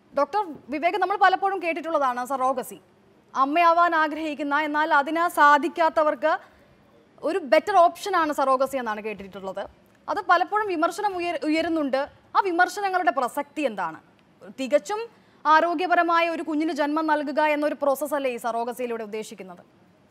Doctor Vivek നമ്മൾ പലപ്പോഴും കേട്ടിട്ടുള്ളതാണ് surrogacy അമ്മയാവാൻ ആഗ്രഹിക്കുന്ന എന്നാൽ അതിന് സാധിക്കാത്തവർക്ക് ഒരു ബെറ്റർ ഓപ്ഷനാണ് സറോഗസി എന്നാണ് കേട്ടിട്ടുള്ളത് അത് പലപ്പോഴും വിമർശനം ഉയർ ഉയരുന്നുണ്ട് ആ വിമർശനങ്ങളുടെ പ്രസക്തി എന്താണ് തികച്ചും ആരോഗ്യപരമായ ഒരു കുഞ്ഞിന് ജന്മം നൽകുക എന്നൊരു പ്രോസസ്സ് അല്ലേ ഈ സറോഗസിയിലൂടെ ഉദ്ദേശിക്കുന്നത്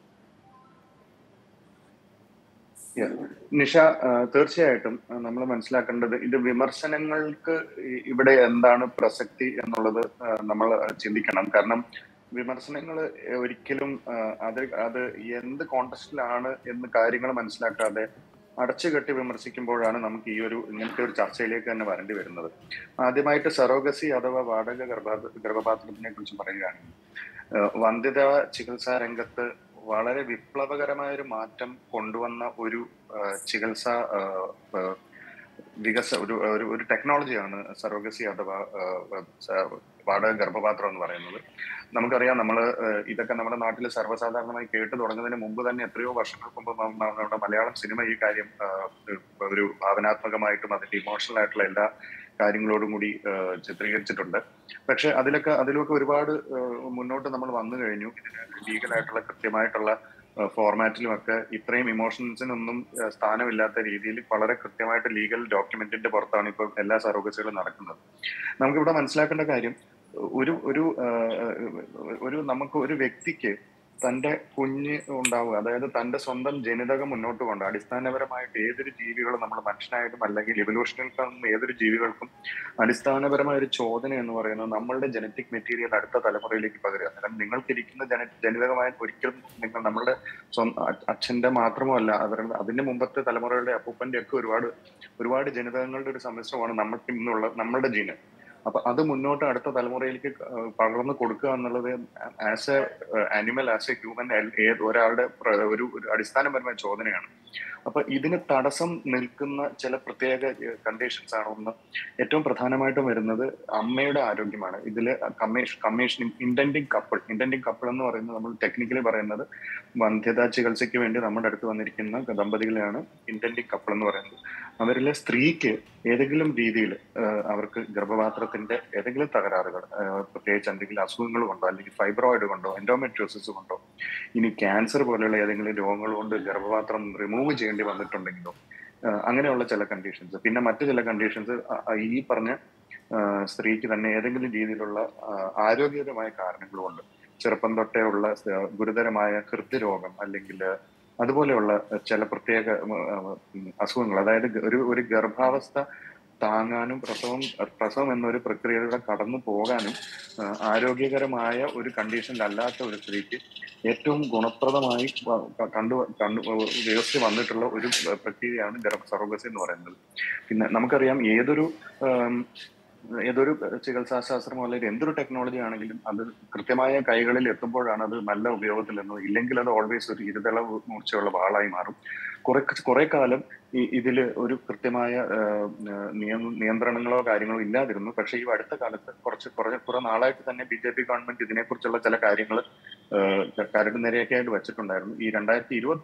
Yeah. നിഷ ആ, തീർച്ചയായിട്ടും നമ്മൾ മനസ്സിലാക്കേണ്ടത് ഇത് വിമർശനങ്ങൾക്ക് ഇ- ഇവിടെ എന്താണ് പ്രസക്തി എന്നുള്ളത് നമ്മൾ ചിന്തിക്കണം കാരണം വിമർശനങ്ങൾ ഒരിക്കലും ആ, അത് അത് എന്ത് കോണ്ടസ്റ്റിലാണ് എന്ന് കാര്യങ്ങൾ മനസ്സിലാക്കാതെ അടച്ചുകെട്ടി വിമർശിക്കുമ്പോഴാണ് നമുക്ക് ഈ ഒരു ഇങ്ങനത്തെ ഒരു ചർച്ചയിലേക്ക് തന്നെ വരേണ്ടി വരുന്നത് ആദ്യമായിട്ട് സറോഗസി അഥവാ വാടക ഗർഭാ ഗർഭപാത്രത്തിനെ കുറിച്ച് പറയുകയാണെങ്കിൽ ആ, വന്ധ്യത ചികിത്സാ രംഗത്ത് വളരെ വിപ്ലവകരമായ ഒരു മാറ്റം കൊണ്ടുവന്ന ഒരു ആ, ചികിത്സ ആ, ആ, വികസ ഒരു ഒരു ഒരു ടെക്നോളജിയാണ് സറോഗസി അഥവാ ആ, സ- വാടക ഗർഭപാത്രം എന്ന് പറയുന്നത് നമുക്കറിയാം നമ്മൾ ഇതൊക്കെ നമ്മുടെ നാട്ടിൽ സർവ്വസാധാരണമായി കേട്ടു തുടങ്ങുന്നതിന് മുമ്പ് തന്നെ എത്രയോ വർഷങ്ങൾക്ക് മുമ്പ് നമ്മ- നമ്മ- നമ്മുടെ മലയാളം സിനിമ ഈ കാര്യം ആ, ഒരു ഭാവനാത്മകമായിട്ടും അതിന്റെ ഇമോഷണൽ ആയിട്ടുള്ള എല്ലാ കാര്യങ്ങളോടും കൂടി ആ, ചിത്രീകരിച്ചിട്ടുണ്ട് പക്ഷെ അതിലൊക്കെ അതിലൊക്കെ ഒരുപാട് ആ, മുന്നോട്ട് നമ്മൾ വന്നു കഴിഞ്ഞു ഇതിന് ലീഗലായിട്ടുള്ള കൃത്യമായിട്ടുള്ള ഫോർമാറ്റിലും ഒക്കെ ഇത്രയും ഇമോഷൻസിനൊന്നും ആ, സ്ഥാനമില്ലാത്ത രീതിയിൽ വളരെ കൃത്യമായിട്ട് ലീഗൽ ഡോക്യുമെന്റിന്റെ പുറത്താണ് ഇപ്പോൾ എല്ലാ സർവീസുകളും നടക്കുന്നത് നമുക്കിവിടെ മനസ്സിലാക്കേണ്ട കാര്യം ഒരു ഒരു ആ, ഒരു നമുക്ക് ഒരു വ്യക്തിക്ക് തന്റെ കുഞ്ഞ് ഉണ്ടാവുക അതായത് തന്റെ സ്വന്തം ജനിതകം മുന്നോട്ട് കൊണ്ട് അടിസ്ഥാനപരമായിട്ട് ഏതൊരു ജീവികളും നമ്മൾ മനുഷ്യനായിട്ടും അല്ലെങ്കിൽ എവല്യൂഷനിൽക്കും ഏതൊരു ജീവികൾക്കും അടിസ്ഥാനപരമായ ഒരു ചോദന എന്ന് പറയുന്നത് നമ്മളുടെ ജനറ്റിക് മെറ്റീരിയൽ അടുത്ത തലമുറയിലേക്ക് പകരുക കാരണം നിങ്ങൾക്കിരിക്കുന്ന ജന ജനിതകമായ ഒരിക്കലും നിങ്ങൾ നമ്മളുടെ സ്വന്തം അ- അച്ഛന്റെ മാത്രമല്ല അവരുടെ അതിന്റെ മുമ്പത്തെ തലമുറയുടെ അപ്പൂപ്പന്റെ ഒക്കെ ഒരുപാട് ഒരുപാട് ജനിതകങ്ങളുടെ ഒരു സമ്മിശ്രമാണ് നമുക്ക് ഇന്നുള്ള നമ്മളുടെ ജീന് അപ്പൊ അത് മുന്നോട്ട് അടുത്ത തലമുറയിലേക്ക് ക- പകർന്നു കൊടുക്കുക എന്നുള്ളത് as a animal as a human ഒരാളുടെ പ്ര- ഒരു ഒരു അടിസ്ഥാനപരമായ ചോദനയാണ് അപ്പൊ ഇതിന് തടസ്സം നിൽക്കുന്ന ചില പ്രത്യേക കണ്ടീഷൻസ് ആണ് ഒന്ന് ഏറ്റവും പ്രധാനമായിട്ടും വരുന്നത് അമ്മയുടെ ആരോഗ്യമാണ് ഇതില് commission commission intending couple intending couple എന്ന് പറയുന്നത് നമ്മൾ ടെക്നിക്കലി പറയുന്നത് വന്ധ്യതാ ചികിത്സയ്ക്ക് വേണ്ടി നമ്മുടെ അടുത്ത് വന്നിരിക്കുന്ന ദമ്പതികളെയാണ് ഇന്റന്റിങ് കപ്പിൾ എന്ന് പറയുന്നത് അവരിലെ സ്ത്രീക്ക് ഏതെങ്കിലും രീതിയിൽ അവർക്ക് ഗർഭപാത്രത്തിന്റെ ഏതെങ്കിലും തകരാറുകൾ ആ, പ്രത്യേകിച്ച് എന്തെങ്കിലും അസുഖങ്ങൾ കൊണ്ടോ അല്ലെങ്കിൽ ഫൈബ്രോയിഡ് കൊണ്ടോ എൻഡോമെട്രോസിസ് കൊണ്ടോ ഇനി ക്യാൻസർ പോലെയുള്ള ഏതെങ്കിലും രോഗങ്ങൾ കൊണ്ട് ഗർഭപാത്രം റിമൂവ് ചെയ്യേണ്ടി വന്നിട്ടുണ്ടെങ്കിലോ ആ, അങ്ങനെയുള്ള ചില കണ്ടീഷൻസ് പിന്നെ മറ്റു ചില കണ്ടീഷൻസ് ഈ പറഞ്ഞ ആ, സ്ത്രീക്ക് തന്നെ ഏതെങ്കിലും രീതിയിലുള്ള ആ, ആരോഗ്യപരമായ കാരണങ്ങൾ കൊണ്ട് ചെറുപ്പം തൊട്ടേ ഉള്ള ആ, ഗുരുതരമായ ഹൃദ്രോഗം അല്ലെങ്കിൽ അതുപോലെയുള്ള ചില പ്രത്യേക ഉം, ഉം, അസുഖങ്ങൾ അതായത് ഒരു ഒരു ഗർഭാവസ്ഥ താങ്ങാനും പ്രസവം പ്രസവം എന്നൊരു പ്രക്രിയയിലൂടെ കടന്നു പോകാനും ആ, ആരോഗ്യകരമായ ഒരു കണ്ടീഷനിലല്ലാത്ത ഒരു സ്ത്രീക്ക് ഏറ്റവും ഗുണപ്രദമായി വ- ക- കണ്ടു കണ്ടു വ്യവസ്ഥ വന്നിട്ടുള്ള ഒരു പ്രക്രിയയാണ് ഗർഭ സറോഗസി എന്ന് പറയുന്നത് പിന്നെ നമുക്കറിയാം ഏതൊരു ആം, ഏതൊരു ചികിത്സാശാസ്ത്രമോ അല്ലെങ്കിൽ എന്തൊരു ടെക്നോളജി ആണെങ്കിലും അത് കൃത്യമായ കൈകളിൽ എത്തുമ്പോഴാണ് അത് നല്ല ഉപയോഗത്തിൽ എന്നത് ഇല്ലെങ്കിൽ അത് ഓൾവേസ് ഒരു ഇരുതള മൂർച്ചയുള്ള വാളായി മാറും കുറെ കുറെ കാലം ഈ ഇതിൽ ഒരു കൃത്യമായ ആ, നിയ- നിയന്ത്രണങ്ങളോ കാര്യങ്ങളോ ഇല്ലാതിരുന്നു പക്ഷേ ഈ അടുത്ത കാലത്ത് കുറച്ച് കുറേ കുറെ നാളായിട്ട് തന്നെ ബി ജെ പി ഗവൺമെന്റ് ഇതിനെക്കുറിച്ചുള്ള ചില കാര്യങ്ങൾ കരട് നിരയൊക്കെ ആയിട്ട് വെച്ചിട്ടുണ്ടായിരുന്നു ഈ രണ്ടായിരത്തി ഇരുപത്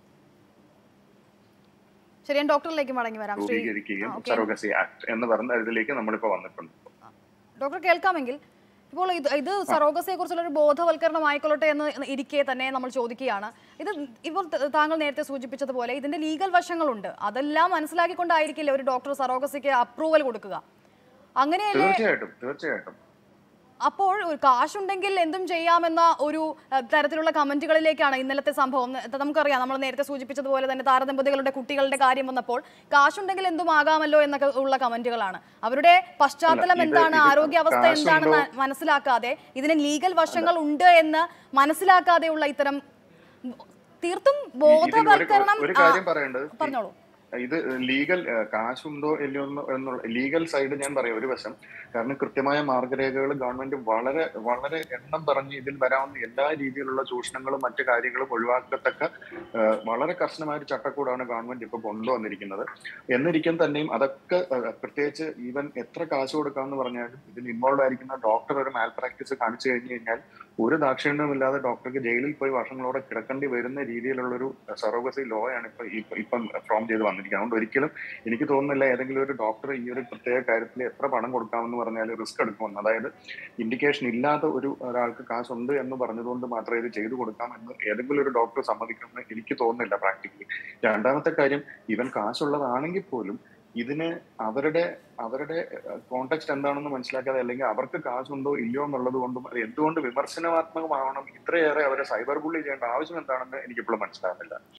ശരി ഞാൻ ഡോക്ടറിലേക്ക് മടങ്ങി വരാം ശ്രീ രൂപീകരിക്കുകയും ആ, ഓക്കേ. സറോഗസി ആക്ട് എന്ന് പറഞ്ഞ ഇതിലേക്ക് നമ്മളിപ്പോ വന്നിട്ടുണ്ട് ഡോക്ടർ കേൾക്കാമെങ്കിൽ ഇപ്പോൾ ഇത് ഇത് സറോഗസിയെ കുറിച്ചുള്ള ഒരു ബോധവൽക്കരണം ആയിക്കൊള്ളട്ടെ എന്ന് ഇരിക്കെ തന്നെ നമ്മൾ ചോദിക്കുകയാണ് ഇത് ഇപ്പോൾ ത- താങ്കൾ നേരത്തെ സൂചിപ്പിച്ചതുപോലെ ഇതിന്റെ ലീഗൽ വശങ്ങളുണ്ട് അതെല്ലാം മനസ്സിലാക്കിക്കൊണ്ടായിരിക്കില്ലേ ഒരു ഡോക്ടർ സറോഗസിക്ക് അപ്രൂവൽ കൊടുക്കുക അങ്ങനെയല്ലേ തീർച്ചയായിട്ടും തീർച്ചയായിട്ടും അപ്പോൾ ഒരു കാശുണ്ടെങ്കിൽ എന്തും ചെയ്യാമെന്ന ഒരു അഹ്, തരത്തിലുള്ള കമന്റുകളിലേക്കാണ് ഇന്നലത്തെ സംഭവം ഇത് നമുക്കറിയാം നമ്മൾ നേരത്തെ സൂചിപ്പിച്ചതുപോലെ തന്നെ താരദമ്പതികളുടെ കുട്ടികളുടെ കാര്യം വന്നപ്പോൾ കാശുണ്ടെങ്കിൽ എന്തും ആകാമല്ലോ എന്നൊക്കെ ഉള്ള കമന്റുകളാണ് അവരുടെ പശ്ചാത്തലം ഇത് എന്താണ് ഇത് ആരോഗ്യാവസ്ഥ കാശുണ്ടോ? എന്താണെന്ന് മനസ്സിലാക്കാതെ ഇതിന് ലീഗൽ വശങ്ങൾ ഉണ്ട് എന്ന് മനസ്സിലാക്കാതെയുള്ള ഇത്തരം തീർത്തും ഇതിൽ ഒരു- ബോധവൽക്കരണം ഒരു ആ, കാര്യം പറയേണ്ടത് പറഞ്ഞോളൂ ഇത് ലീഗൽ കാശുണ്ടോ ഇല്ലയോ എന്ന് എന്നുള്ള ലീഗൽ സൈഡ് ഞാൻ പറയാം ഒരു വശം കാരണം കൃത്യമായ മാർഗരേഖകൾ ഗവൺമെന്റ് വളരെ വളരെ എണ്ണം പറഞ്ഞ് ഇതിൽ വരാവുന്ന എല്ലാ രീതിയിലുള്ള ചൂഷണങ്ങളും മറ്റു കാര്യങ്ങളും ഒഴിവാക്കത്തക്ക ആ, വളരെ കർശനമായ ഒരു ചട്ടക്കൂടാണ് ഗവൺമെന്റ് ഇപ്പൊ കൊണ്ടുവന്നിരിക്കുന്നത് എന്നിരിക്കും തന്നെയും അതൊക്കെ ആ, പ്രത്യേകിച്ച് ഈവൻ എത്ര കാശ് കൊടുക്കാമെന്ന് പറഞ്ഞാലും ഇതിൽ ഇൻവോൾവ് ആയിരിക്കുന്ന ഡോക്ടർ ഒരു മാൽ പ്രാക്ടീസ് കാണിച്ചു കഴിഞ്ഞു കഴിഞ്ഞാൽ ഒരു ദാക്ഷിണ്യമില്ലാതെ ഡോക്ടർക്ക് ജയിലിൽ പോയി വർഷങ്ങളോടെ കിടക്കേണ്ടി വരുന്ന രീതിയിലുള്ള ഒരു സറോഗസി ലോ ആണ് ഇപ്പൊ ഇപ്പൊ- ഇപ്പം ഫ്രോം ചെയ്ത് വന്നിരിക്കുന്നത് പറഞ്ഞിരിക്കുന്നത് അതുകൊണ്ട് ഒരിക്കലും എനിക്ക് തോന്നുന്നില്ല ഏതെങ്കിലും ഒരു ഡോക്ടർ ഈ ഒരു പ്രത്യേക കാര്യത്തിൽ എത്ര പണം കൊടുക്കാമെന്ന് പറഞ്ഞാൽ റിസ്ക് എടുക്കുമെന്ന് അതായത് ഇൻഡിക്കേഷൻ ഇല്ലാത്ത ഒരു ഒരാൾക്ക് കാശുണ്ട് എന്ന് പറഞ്ഞതുകൊണ്ട് മാത്രമേ ഇത് ചെയ്തു കൊടുക്കാമെന്ന് ഏതെങ്കിലും ഒരു ഡോക്ടർ സമ്മതിക്കുമെന്ന് എനിക്ക് തോന്നുന്നില്ല പ്രാക്ടിക്കലി രണ്ടാമത്തെ കാര്യം ഇവൻ കാശുള്ളതാണെങ്കിൽ പോലും ഇതിന് അവരുടെ അവരുടെ കോണ്ടെക്സ്റ്റ് എന്താണെന്ന് മനസ്സിലാക്കാതെ അല്ലെങ്കിൽ അവർക്ക് കാശുണ്ടോ ഇല്ലയോ എന്നുള്ളത് കൊണ്ടും അത് എന്തുകൊണ്ട് വിമർശനാത്മകമാവണം ഇത്രയേറെ അവരെ സൈബർ ബുള്ളി ചെയ്യേണ്ട ആവശ്യം എന്താണെന്ന് എനിക്കിപ്പോഴും മനസ്സിലാകുന്നില്ല